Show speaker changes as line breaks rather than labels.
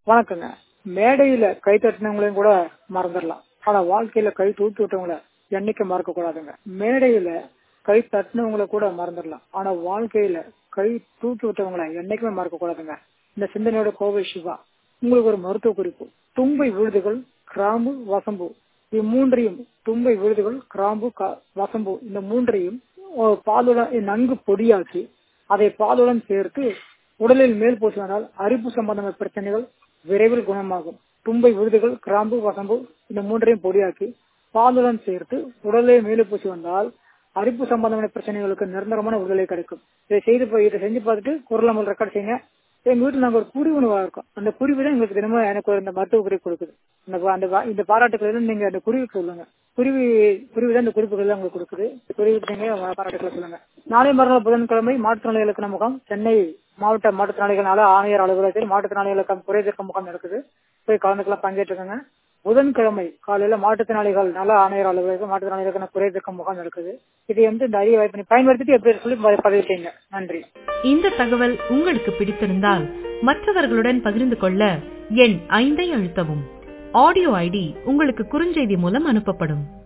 வணக்கங்க மேடையில கை தட்டினவங்களையும் கூட மறந்துடலாம் ஆனா வாழ்க்கையில கை தூக்கி விட்டவங்கள என்னைக்கு மறக்க கூடாதுங்க மேடையில கை தட்டினவங்கள கூட மறந்துடலாம் ஆனா வாழ்க்கையில கை தூக்கி விட்டவங்கள என்னைக்குமே மறக்க கூடாதுங்க இந்த சிந்தனையோட கோவை சிவா உங்களுக்கு ஒரு மருத்துவ குறிப்பு தும்பை விழுதுகள் கிராம்பு வசம்பு இம்மூன்றையும் தும்பை விழுதுகள் கிராம்பு வசம்பு இந்த மூன்றையும் பாலுடன் நன்கு பொடியாக்கி அதை பாலுடன் சேர்த்து உடலில் மேல் பூசினால் அரிப்பு சம்பந்தமான பிரச்சனைகள் விரைவில் குணமாகும் தும்பை விழுதுகள் கிராம்பு வசம்பு இந்த மூன்றையும் பொடியாக்கி பாலுடன் சேர்த்து உடலே மேலே பூசி வந்தால் அரிப்பு சம்பந்தமான பிரச்சனைகளுக்கு நிரந்தரமான விடுதலை கிடைக்கும் இதை செய்து இதை செஞ்சு பார்த்துட்டு குரல் அமல் ரெக்கார்ட் செய்யுங்க எங்க வீட்டுல நாங்க ஒரு குருவி உணவா இருக்கோம் அந்த குருவி தான் எங்களுக்கு தினமும் எனக்கு ஒரு இந்த மருத்துவ குறிப்பு கொடுக்குது அந்த இந்த பாராட்டுக்கள் நீங்க அந்த குருவிக்கு சொல்லுங்க குருவி குருவி தான் இந்த குறிப்புகள் உங்களுக்கு கொடுக்குது குருவிக்கு நீங்க பாராட்டுக்களை சொல்லுங்க நாளை மறுநாள் புதன்கிழமை மாற்றுத்திறனாளிகளுக்கு முகாம் சென்னை மாவட்ட மாற்றுத்திறனாளிகள் நல ஆணையர் அலுவலகத்தில் மாற்றுத்திறனாளிகளுக்கு குறைதீர்க்க முகாம் நடக்குது போய் கலந்துக்கலாம் பங்கேற்றுக்கங்க புதன்கிழமை காலையில மாற்றுத்திறனாளிகள் நல ஆணையர் அலுவலகம் மாற்றுத்திறனாளிகளுக்கு குறைதீர்க்க முகாம் நடக்குது இதை வந்து இந்த அரிய வாய்ப்பினை பயன்படுத்திட்டு எப்படி சொல்லி பதிவு செய்யுங்க நன்றி
இந்த தகவல் உங்களுக்கு பிடித்திருந்தால் மற்றவர்களுடன் பகிர்ந்து கொள்ள எண் ஐந்தை அழுத்தவும் ஆடியோ ஐடி உங்களுக்கு குறுஞ்செய்தி மூலம் அனுப்பப்படும்